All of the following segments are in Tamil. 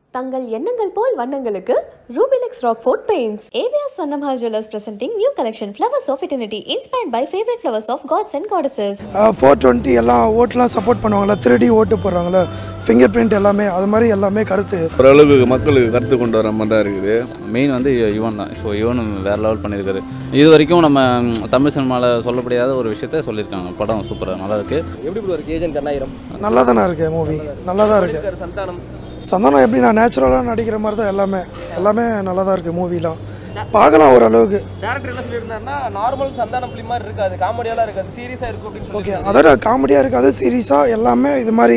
தங்கள் எண்ணங்கள் போல் வண்ணங்களுக்கு ரூபிலெக்ஸ் ராக்ஃபோர்ட் பெயிண்ட்ஸ் ஏவியாஸ் வண்ணம்ஹால் jewellers presenting new collection flowers of eternity inspired by favorite flowers of gods and goddesses four twenty எல்லாம் ஓட்டெலாம் சப்போர்ட் பண்ணுவாங்களா த்ரீ ஓட்டு போடுறாங்களே ஃபிங்கர் பிரிண்ட் எல்லாமே அது மாதிரி எல்லாமே கருத்து ஓரளவுக்கு மக்களுக்கு கருத்து கொண்டு வர மாதிரி தான் இருக்குது மெயின் வந்து யுவன் தான் ஸோ யுவன் வேறு லெவல் பண்ணியிருக்காரு இது வரைக்கும் நம்ம ம், தமிழ் சினிமாவில் சொல்லப்படியாத ஒரு விஷயத்த சொல்லியிருக்காங்க படம் சூப்பராக நல்லா இருக்கு எப்படி ப்ரோ இருக்கு ஏஜென்ட் கண்ணாயிரம் நல்லா தானே இருக்கு மூவி நல்லா தான் இருக்கு இருக்காரு சந்தானம் சந்தானம் எப்படி நான் நேச்சுரலாக நடிக்கிற மாதிரி தான் எல்லாமே எல்லாமே நல்லா தான் இருக்குது மூவிலாம் பார்க்கலாம் ஓரளவுக்கு டேரக்டர் என்ன சொல்லியிருந்தாருன்னா நார்மல் சந்தானம் ஃபிலிம் மாதிரி இருக்காது காமெடியெல்லாம் இருக்காது சீரியஸாக இருக்கும் அப்படின்னு ஓகே சொல்லி அதோட காமெடியாக இருக்காது சீரியஸாக எல்லாமே இது மாதிரி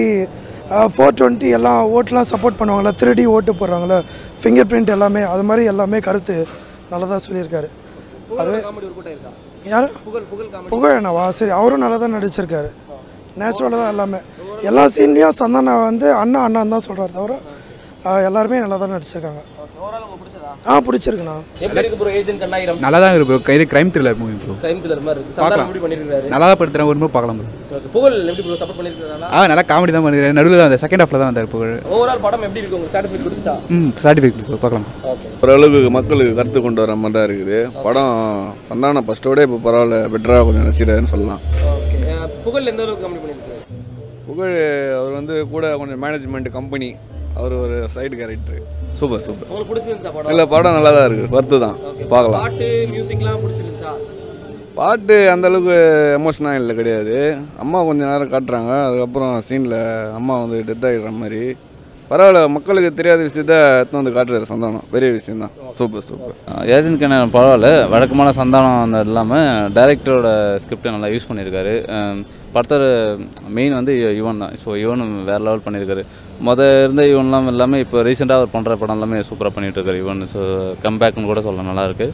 ஃபோர் டுவெண்ட்டி எல்லாம் ஓட்டெலாம் சப்போர்ட் பண்ணுவாங்களா த்ரீ ஓட்டு போடுறாங்களே ஃபிங்கர் பிரிண்ட் எல்லாமே அது மாதிரி எல்லாமே கருத்து நல்லா தான் சொல்லியிருக்காரு புகழ் காமெடி ஒரு கூட்டம் இருக்கா யார் புகழ் புகழ் காமெடி புகழனவா சரி அவரும் நல்லா தான் நடிச்சிருக்காரு நேச்சுரலாக தான் எல்லாமே எல்லா சீன்லேயும் சந்தானா வந்து அண்ணா அண்ணான்னு தான் சொல்கிறாரு தவிர ஆஹ் எல்லாருமே நல்லா தான் நடிச்சிருக்காங்க ஓகே ஓவரால் உங்களுக்கு பிடிச்சதா ஆ பிடிச்சிருக்குண்ணா எப்படி இருக்கு ப்ரோ ஏஜென்ட் கண்ணாயிரம் நல்லா தான் இருக்கு ப்ரோ இது crime thriller movie bro time killer மாதிரி இருக்கு சந்தானம் எப்படி பண்ணியிருக்காரு நல்லா தான் படுத்துறேன் ஒரு முறை பார்க்கலாம் ப்ரோ Okay. புகழ் எப்படி ப்ரோ சப்போர்ட் பண்ணியிருக்காங்களா ஆ நல்லா காமெடி தான் பண்ணிருக்கேன் நடுவில் தான் வந்தார் செகண்ட் ஹாஃபில் தான் வந்தார் புகழ் ஓவரால் படம் எப்படி இருக்கு உங்களுக்கு சாட்டிஸ்ஃபைட் கொடுத்துச்சா ம் சர்டிஃபிகேட் ப்ரோ பார்க்கலாம் ஓகே ஓரளவுக்கு மக்களுக்கு கருத்து கொண்டு வர மாதிரி தான் இருக்குது படம் வந்தான ஃபஸ்ட்டோட இப்போ பரவாயில்ல பெட்டராக கொஞ்சம் நடிச்சிடாருன்னு சொல்லலாம் ஓகே புகழ் எந்த அளவுக்கு காமெடி பண்ணியிருக்காரு புகழ் அவர் வந்து கூட கொஞ்சம் மேனேஜ்மெண்ட் கம்பெனி அவர் ஒரு சைடு கேரக்டர் சூப்பர் சூப்பர் உங்களுக்கு பிடிச்சிருந்துச்சா படம் இல்லை படம் நல்லா தான் இருக்குது கருத்து தான் Okay. பார்க்கலாம் பாட்டு மியூசிக்லாம் பிடிச்சிருந்துச்சா பாட்டு அந்த அளவுக்கு எமோஷனாக இல்லை கிடையாது அம்மா கொஞ்ச நேரம் காட்டுறாங்க அதுக்கப்புறம் சீனில் அம்மா வந்து டெத் ஆகிடுற மாதிரி பரவாயில்ல மக்களுக்கு தெரியாத விஷயத்த எடுத்துன்னு வந்து காட்டுறாரு சந்தானம் பெரிய விஷயம் தான் சூப்பர் சூப்பர் ஏஜென்ட் கண்ணன் பரவாயில்ல வழக்கமான சந்தானம் அந்த இல்லாமல் டைரக்டரோட ஸ்கிரிப்டை நல்லா யூஸ் பண்ணியிருக்காரு அம், படத்தோட மெயின் வந்து யுவன் தான் ஸோ யுவன் வேறு லெவல் பண்ணியிருக்காரு மொதல் இருந்த யுவன்லாம் எல்லாமே இப்போ ரீசெண்டாக அவர் பண்ணுற படம் எல்லாமே சூப்பராக பண்ணிட்டு இருக்காரு யுவன் ஸோ கம்பேக்னு கூட சொல்ல நல்லாயிருக்கு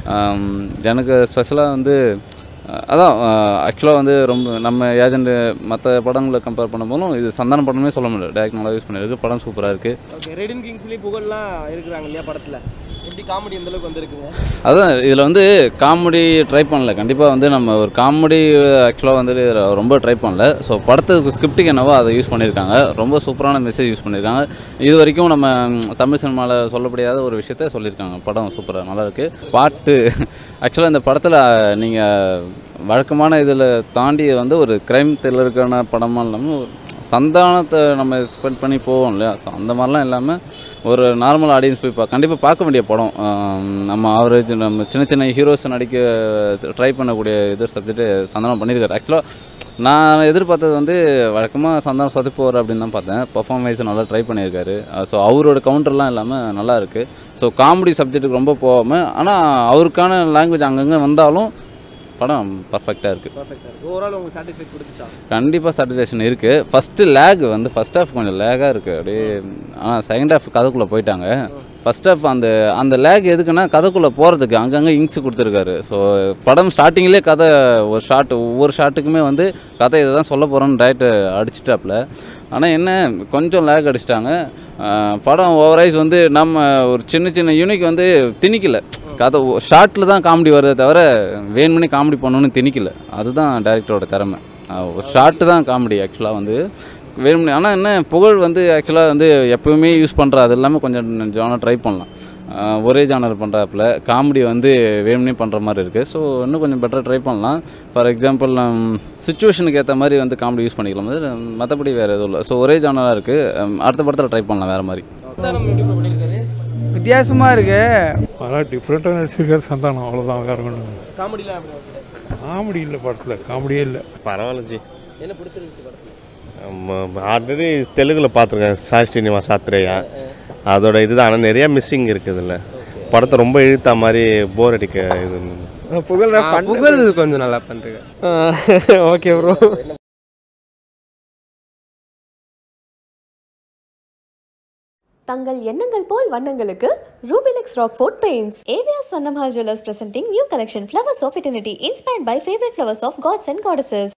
எனக்கு ஸ்பெஷலாக வந்து அஹ் அதான் ஆக்சுவலாக வந்து ரொம்ப நம்ம ஏஜென்ட் மற்ற படங்களை கம்பேர் பண்ணும்போதும் இது சந்தான படமே சொல்ல முடியல டேரக்ட் நல்லா யூஸ் பண்ணியிருக்கு படம் சூப்பராக இருக்குது ஓகே ரெடின் கிங்ஸ்லேயும் புகழ்லாம் இருக்கிறாங்க இல்லையா படத்தில் எப்படி காமெடி எந்த அளவுக்கு வந்திருக்குங்க அதான் இதில் வந்து காமெடி ட்ரை பண்ணல கண்டிப்பாக வந்து நம்ம ஒரு காமெடி ஆக்சுவலாக வந்து இதுல ரொம்ப ட்ரை பண்ணல ஸோ படத்துக்கு ஸ்கிரிப்டுக்கு என்னவோ அதை யூஸ் பண்ணியிருக்காங்க ரொம்ப சூப்பரான மெசேஜ் யூஸ் பண்ணியிருக்காங்க இது வரைக்கும் நம்ம ம், தமிழ் சினிமாவில் சொல்லப்படியாத ஒரு விஷயத்த சொல்லியிருக்காங்க படம் சூப்பராக நல்லா இருக்கு பாட்டு ஆக்சுவலாக இந்த படத்தில் நீங்கள் வழக்கமான இதில் தாண்டி வந்து ஒரு க்ரைம் த்ரில்லருக்கான படமாக இல்லாமல் ஒரு சந்தானத்தை நம்ம ஸ்பெண்ட் பண்ணி போவோம் இல்லையா ஸோ அந்த மாதிரிலாம் இல்லாமல் ஒரு நார்மல் ஆடியன்ஸ் போய் பா கண்டிப்பாக பார்க்க வேண்டிய படம் ஆம், நம்ம ஆவரேஜ் நம்ம சின்ன சின்ன ஹீரோஸ் நடிக்க ட்ரை பண்ணக்கூடிய இது சப்ஜெக்ட் சந்தானம் பண்ணியிருக்காரு ஆக்சுவலாக நான் எதிர்பார்த்தது வந்து வழக்கமாக சந்தானம் சொதப்புவார் அப்படின்னு தான் பார்த்தேன் பர்ஃபார்மன்ஸ் நல்லா ட்ரை பண்ணியிருக்காரு ஸோ அவரோட கவுண்டர்லாம் இல்லாமல் நல்லா இருக்குது ஸோ காமெடி சப்ஜெக்ட்டுக்கு ரொம்ப போகாமல் ஆனால் அவருக்கான லாங்குவேஜ் அங்கங்கே வந்தாலும் படம் பர்ஃபெக்டாக இருக்குது பர்ஃபெக்டாக இருக்குது ஓவரால் உங்களுக்கு சாட்டிஸ்ஃபைட் கொடுத்துச்சா கண்டிப்பாக சாட்டிஸ்ஃபேக்ஷன் இருக்குது ஃபஸ்ட்டு லேக் வந்து ஃபஸ்ட் ஹாஃப் கொஞ்சம் லேகாக இருக்குது அப்படியே ஆனால் செகண்ட் ஹாஃப் கதைக்குள்ளே போயிட்டாங்க ஃபஸ்ட் ஹாஃப் அந்த அந்த லேக் எதுக்குன்னா கதைக்குள்ளே போகிறதுக்கு அங்கங்கே இங்க்ஸ் கொடுத்துருக்காரு ஸோ படம் ஸ்டார்டிங்லேயே கதை ஒரு ஷாட் ஒவ்வொரு ஷாட்டுக்குமே வந்து கதை இதை தான் சொல்ல போகிறோன்னு டேரக்டர் அடிச்சிட்டாப்புல ஆனால் என்ன கொஞ்சம் லேக் அடிச்சிட்டாங்க ஆஹ் படம் ஓவரைஸ் வந்து நம்ம ஒரு சின்ன சின்ன யூனிக் வந்து திணிக்கல கதை ஷார்ட்டில் தான் காமெடி வருதே தவிர வேணுமனே காமெடி பண்ணணும்னு திணிக்கல அதுதான் டேரக்டரோட திறமை ஆஹ் ஒரு ஷார்ட்டு தான் காமெடி ஆக்சுவலாக வந்து வேணும்னே ஆனால் என்ன புகழ் வந்து ஆக்சுவலாக வந்து எப்பவுமே யூஸ் பண்ணுற அது எல்லாமே கொஞ்சம் ஜானர் ட்ரை பண்ணலாம் ஆஹ் ஒரே ஜானர் பண்ணுறாப்புல காமெடி வந்து வேணும்னே பண்ணுற மாதிரி இருக்குது ஸோ இன்னும் கொஞ்சம் பெட்டராக ட்ரை பண்ணலாம் ஃபார் எக்ஸாம்பிள் சுச்சுவேஷனுக்கு ஏற்ற மாதிரி வந்து காமெடி யூஸ் பண்ணிக்கலாம் அது மற்றபடி வேறு எதுவும் இல்லை ஸோ ஒரே ஜானராக இருக்குது அடுத்த படத்தில் ட்ரை பண்ணலாம் வேறு மாதிரி சந்தானம் எப்படி bro பண்ணியிருக்காரு வித்தியாசமாக இருக்கு ஆனால் டிஃப்ரெண்ட்டாக நடிச்சிருக்காரு சந்தானம் அவ்வளோதான் வேறு ஒன்றும் காமெடிலாம் எப்படி இருக்கு? காமெடி இல்லை படத்தில் காமெடியே இல்லை பரவாயில்ல ஜி என்ன பிடிச்சிருந்துச்சு படத்தில் ஆல்ரெடி தெலுங்கில் பார்த்துருக்கேன் சாய் ஸ்ரீனிவாஸ் ஆத்ரேயா அதோட இதுதான் ஆனால் நிறைய மிஸ்ஸிங் இருக்குது இதில் படத்தை ரொம்ப இழுத்த மாதிரி போர் அடிக்க இது புகழ் புகழ் கொஞ்சம் நல்லா பண்ணுறேன் ஓகே ப்ரோ தங்கள் எண்ணங்கள் போல் வண்ணங்களுக்கு ரூபிலெக்ஸ் ராக்ஃபோர்ட் பெயிண்ட்ஸ் ஏவியாஸ் வண்ணம்ஹால் jewellers presenting new collection flowers of eternity inspired by favorite flowers of gods and goddesses